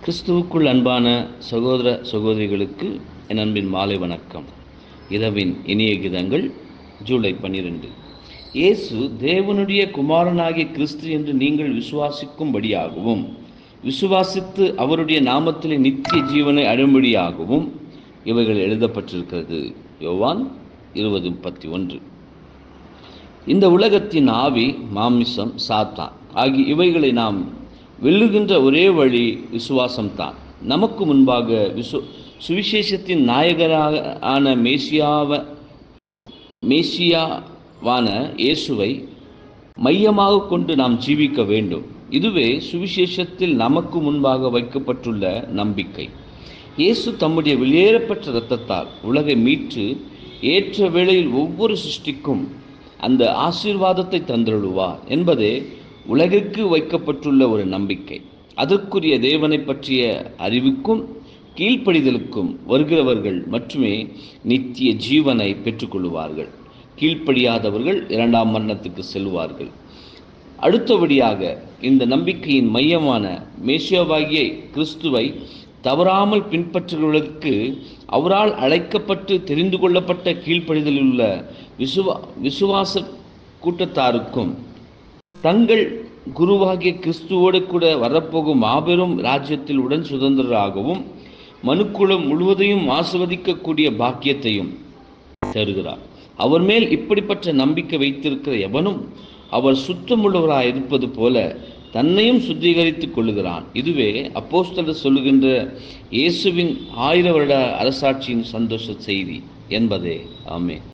கிறிஸ்துவுக்குள் அன்பான சகோதர சகோதரிகளுக்கு என் அன்பின் மாலை வணக்கம் இரவின் இனிய கீதங்கள் ஜூலை பன்னிரெண்டு இயேசு தேவனுடைய குமாரனாகிய கிறிஸ்து என்று நீங்கள் விசுவாசிக்கும்படியாகவும் விசுவாசித்து அவருடைய நாமத்திலே நித்திய ஜீவனை அடையும்படியாகவும் இவைகள் எழுதப்பட்டிருக்கிறது யோவான் இருபது முப்பத்தி ஒன்று இந்த உலகத்தின் ஆவி மாமிசம் சாத்தான் ஆகிய இவைகளை நாம் வெல்லுகின்ற ஒரே வழி விசுவாசம்தான் நமக்கு முன்பாக விசு சுவிசேஷத்தின் நாயகராக ஆன மேசியாவ மேசியாவான இயேசுவை மையமாக கொண்டு நாம் ஜீவிக்க வேண்டும் இதுவே சுவிசேஷத்தில் நமக்கு முன்பாக வைக்கப்பட்டுள்ள நம்பிக்கை இயேசு தம்முடைய வெளியேறப்பட்ட இரத்தத்தால் உலகை மீட்டு ஏற்ற வேளையில் ஒவ்வொரு சிருஷ்டிக்கும் அந்த ஆசீர்வாதத்தை தந்தருளுவார் என்பதே உலகிற்கு வைக்கப்பட்டுள்ள ஒரு நம்பிக்கை அதற்குரிய தேவனை பற்றிய அறிவுக்கும் கீழ்ப்படிதலுக்கும் வருகிறவர்கள் மட்டுமே நித்திய ஜீவனை பெற்றுக்கொள்வார்கள் கீழ்ப்படியாதவர்கள் இரண்டாம் மரணத்துக்கு செல்வார்கள் அடுத்தபடியாக இந்த நம்பிக்கையின் மையமான மேசியாவாகிய கிறிஸ்துவை தவறாமல் பின்பற்றுகிறவர்களுக்கு அவரால் அழைக்கப்பட்டு தெரிந்து கொள்ளப்பட்ட கீழ்ப்படிதலில் உள்ள விசுவா விசுவாச கூட்டத்தாருக்கும் தங்கள் குருவாகிய கிறிஸ்துவோடு கூட வரப்போகும் மாபெரும் ராஜ்யத்தில் உடன் சுதந்திரராகவும் மனுக்குளம் முழுவதையும் ஆசிர்வதிக்கக்கூடிய பாக்கியத்தையும் தருகிறார் அவர் மேல் இப்படிப்பட்ட நம்பிக்கை வைத்திருக்கிற எவனும் அவர் சுத்தமுள்ளவராய் இருப்பது போல தன்னையும் சுத்திகரித்துக் கொள்ளுகிறான் இதுவே அப்போஸ்தலர் சொல்லுகின்ற இயேசுவின் ஆயிர வருட அரசாட்சியின் சந்தோஷ செய்தி என்பதே ஆமே